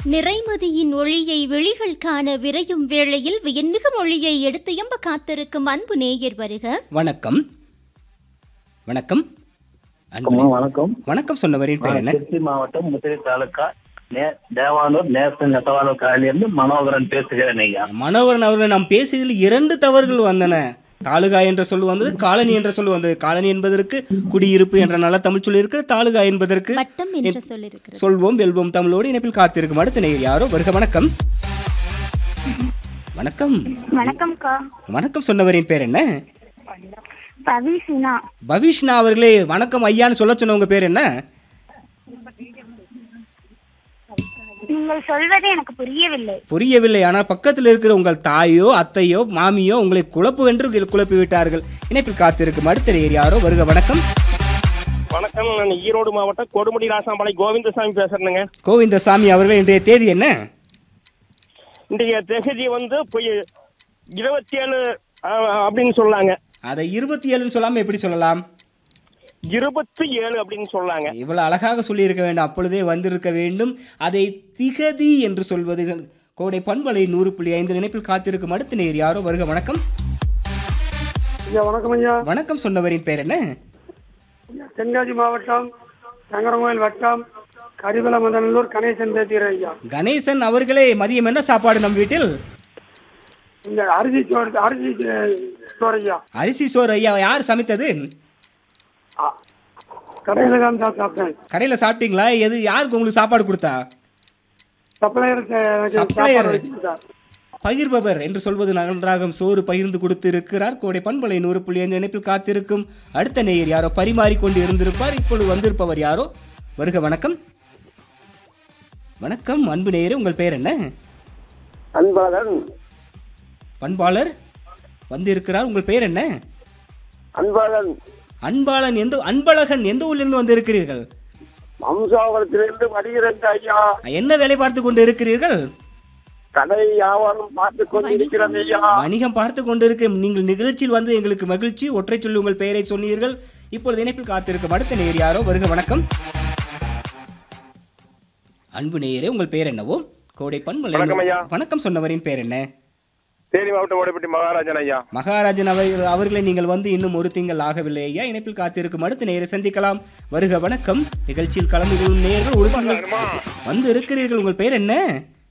நிறைமதியின் ஒளியை விழிகள் காண விரையும் வேளையில் வியன்மிகு மொழியை எடுத்து எம்ப காத்திருக்கும் அன்பு நேயர் வருக வணக்கம் வணக்கம் அன்பு அம்மா நே- வணக்கம் வணக்கம் சொன்னவரின் பேர் என்ன திருச்சி மாவட்டம் முத்திரை தாலுக்கா நே- தேவானூர் நேசன் நெசவாளர் காலையிலிருந்து மனோகரன் பேசுகிறேன் ஐயா மனோகரன் அவர்கள் நாம் பேசியதில் இரண்டு தவறுகள் வந்தன தாலுகா என்ற சொல் வந்தது காலனி என்ற சொல் வந்தது காலனி என்பதற்கு குடியிருப்பு என்ற நல்ல தமிழ் சொல் இருக்கு தாலுகா என்பதற்கு வட்டம் என்ற சொல்லிருக்கிறது சொல்வோம் வெல்வோம் தமிழோடு இணைப்பில் காத்திருக்கும் அடுத்த நேயர் யாரோ வருக வணக்கம் வணக்கம் வணக்கம்க்கா வணக்கம் சொன்னவரின் பேர் என்ன பவிஷினா பவிஷ்ணா அவர்களே வணக்கம் ஐயான்னு சொல்ல சொன்ன உங்க பேர் என்ன நீங்கள் சொல்வது எனக்கு புரியவில்லை புரியவில்லை ஆனால் பக்கத்தில் இருக்கிற உங்கள் தாயோ அத்தையோ மாமியோ உங்களை குழப்புவென்று குழப்பி விட்டார்கள் இணைப்பில் காத்திருக்கும் அடுத்த நேயர் யாரோ வருக வணக்கம் வணக்கம் நான் ஈரோடு மாவட்டம் கொடுமுடி ராசாம்பாளை கோவிந்தசாமி பேசுறேனுங்க கோவிந்தசாமி அவர்கள் இன்றைய தேதி என்ன இன்றைய தேதி வந்து போய் இருபத்தி ஏழு அப்படின்னு சொல்லாங்க அதை இருபத்தி ஏழுன்னு சொல்லாம எப்படி சொல்லலாம் இருபத்தி ஏழு அப்படின்னு சொல்லாங்க இவ்வளவு அழகாக சொல்லியிருக்க வேண்டும் அப்பொழுதே வந்திருக்க வேண்டும் அதை திகதி என்று சொல்வது கோடை பண்பலை நூறு புள்ளி ஐந்து நினைப்பில் காத்திருக்கும் அடுத்த நேர் யாரோ வருக வணக்கம் ஐயா வணக்கம் ஐயா வணக்கம் சொன்னவரின் பேர் என்ன தென்காசி மாவட்டம் சங்கரங்கோயில் வட்டம் கரிவல மதநல்லூர் கணேசன் பேசுகிறேன் ஐயா கணேசன் அவர்களே மதியம் என்ன சாப்பாடு நம் வீட்டில் இந்த அரிசி சோறு அரிசி அஹ், சோறு ஐயா அரிசி சோறு ஐயா யார் சமைத்தது கடையில் தான் சார் சாப்பிட்டேன் கடையில் சாப்பிட்டீங்களா எது யாருக்கு உங்களுக்கு சாப்பாடு கொடுத்தா சப்ளையர் எனக்கு சப்ளையர். சாப்பாடு வைக்கணும் சார் பகிர்பவர் என்று சொல்வது நன்றாக சோறு பகிர்ந்து கொடுத்து இருக்கிறார் கோடை பண்பலை நூறு புள்ளி ஐந்து இணைப்பில் காத்திருக்கும் அடுத்த நேயர் யாரோ பரிமாறிக்கொண்டு இருந்திருப்பார் இப்பொழுது வந்திருப்பவர் யாரோ வருக வணக்கம் வணக்கம் அன்பு நேயரே உங்கள் பெயர் என்ன அன்பழகன் பண்பாளர் வந்திருக்கிறார் உங்கள் பெயர் என்ன அன்பழகன் அன்பாளன் எந்த அன்பழகன் எந்த ஊரிலிருந்து வந்திருக்கிறீர்கள் வம்சாவளத்திலிருந்து வருகிறேன் ஐயா என்ன வேலை பார்த்து கொண்டு இருக்கிறீர்கள் கடை வியாபாரம் பார்த்து கொண்டிருக்கிறேன் ஐயா வணிகம் பார்த்து கொண்டிருக்க நீங்கள் நிகழ்ச்சியில் வந்து எங்களுக்கு மகிழ்ச்சி ஒற்றை சொல்லி உங்கள் பெயரை சொன்னீர்கள் இப்பொழுது இணைப்பில் காத்திருக்கும் அடுத்த நேயர் யாரோ வருக வணக்கம் அன்பு நேயரே உங்கள் பெயர் என்னவோ கோடை பண்பலை வணக்கம் ஐயா. வணக்கம் சொன்னவரின் பெயர் என்ன தேனி மாவட்டம் ஓடைப்பட்டி மகாராஜன் ஐயா மகாராஜன் அவர்கள் அவர்களை நீங்கள் வந்து இன்னும் ஒரு திங்கள் ஆகவில்லை ஐயா இணைப்பில் காத்திருக்கும் அடுத்த நேயரை சந்திக்கலாம் வருக வணக்கம் நிகழ்ச்சியில் கலந்து கொள்ளும் நேயர்கள் ஒரு திங்கள் வந்து இருக்கிறீர்கள் உங்கள் பெயர் என்ன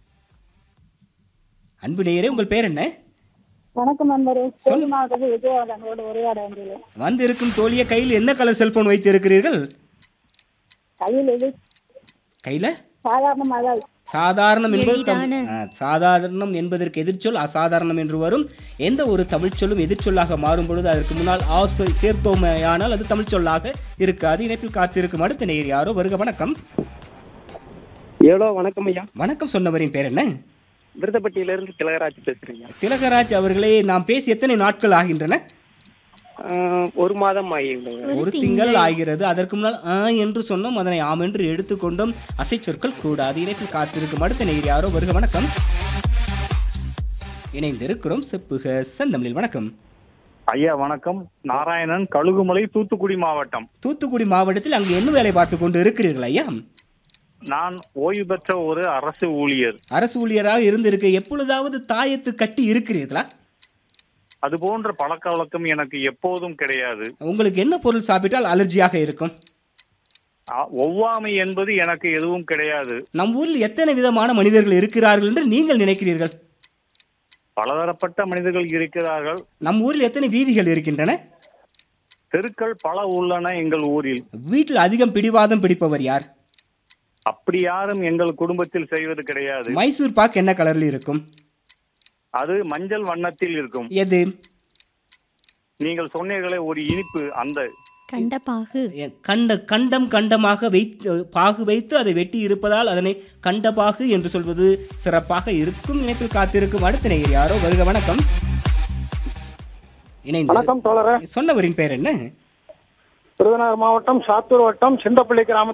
அன்பு நேயரே உங்கள் பெயர் என்ன வணக்கம் நண்பரே சொல். சேலம் மாவட்டத்தில் விஜயவாடங்களோடு உரையாட வேண்டியது வந்து இருக்கும் தோழிய கையில் என்ன கலர் செல்போன் வைத்து இருக்கிறீர்கள் கையில் எது கையில சாதாரணமாக சாதாரணம் என்பது தம்- எளிதான. ஆ, சாதாரணம் என்பதற்கு எதிர்ச்சொல் அசாதாரணம் என்று வரும் எந்த ஒரு தமிழ் சொல்லும் எதிர்ச்சொல்லாக மாறும் பொழுது அதற்கு முன்னால் ஆசை சேர்த்தோமையானால் அது தமிழ் சொல்லாக இருக்காது இணைப்பில் காத்திருக்கும் அடுத்த நேயர் யாரோ வருக வணக்கம் ஏழோ வணக்கம் ஐயா வணக்கம் சொன்னவரின் பேர் என்ன விருதப்பட்டியிலிருந்து திலகராஜ் பேசுறீங்க திலகராஜ் அவர்களே நாம் பேசி எத்தனை நாட்கள் ஆகின்றன ஒரு மாதம் ஆகியுள்ளது ஒரு திங்கள் ஆகிறது அதற்கு முன்னால் ஆ என்று சொன்னோம் அதனை ஆம் என்று எடுத்துக்கொண்டோம் அசை சொற்கள் கூடாது இணைப்பில் காத்திருக்கும் அடுத்த நேயர் யாரோ வருக வணக்கம் இணைந்திருக்கிறோம் செப்புக செந்தமிழில் வணக்கம் ஐயா வணக்கம் நாராயணன் கழுகுமலை தூத்துக்குடி மாவட்டம் தூத்துக்குடி மாவட்டத்தில் அங்கு என்ன வேலை பார்த்து கொண்டு இருக்கிறீர்கள் ஐயா நான் ஓய்வு பெற்ற ஒரு அரசு ஊழியர் அரசு ஊழியராக இருந்திருக்க எப்பொழுதாவது தாயத்து கட்டி இருக்கிறீர்களா அது போன்ற பழக்க வழக்கம் எனக்கு எப்போதும் கிடையாது உங்களுக்கு என்ன பொருள் சாப்பிட்டால் அலர்ஜியாக இருக்கும் அ- ஒவ்வாமை என்பது எனக்கு எதுவும் கிடையாது நம் ஊரில் எத்தனை விதமான மனிதர்கள் இருக்கிறார்கள் என்று நீங்கள் நினைக்கிறீர்கள் பலதரப்பட்ட மனிதர்கள் இருக்கிறார்கள் நம் ஊரில் எத்தனை வீதிகள் இருக்கின்றன தெருக்கள் பல உள்ளன எங்கள் ஊரில் வீட்டில் அதிகம் பிடிவாதம் பிடிப்பவர் யார் அப்படி யாரும் எங்கள் குடும்பத்தில் செய்வது கிடையாது மைசூர் பாக் என்ன கலரில் இருக்கும் அது மஞ்சள் வண்ணத்தில் இருக்கும் எது நீங்கள் சொன்னீர்களே ஒரு இனிப்பு அந்த கண்டபாகு எ- கண்ட கண்டம் கண்டமாக வைத்து பாகு வைத்து அதை வெட்டி இருப்பதால் அதனை கண்டபாகு என்று சொல்வது சிறப்பாக இருக்கும் இணைப்பில் காத்திருக்கும் அடுத்த நேயர் யாரோ வருக வணக்கம் இணைந்து வணக்கம் தோழரே சொன்னவரின் பெயர் என்ன விருதுநகர் மாவட்டம் சாத்தூர் வட்டம் சிந்தப்பள்ளி கிராமத்தில்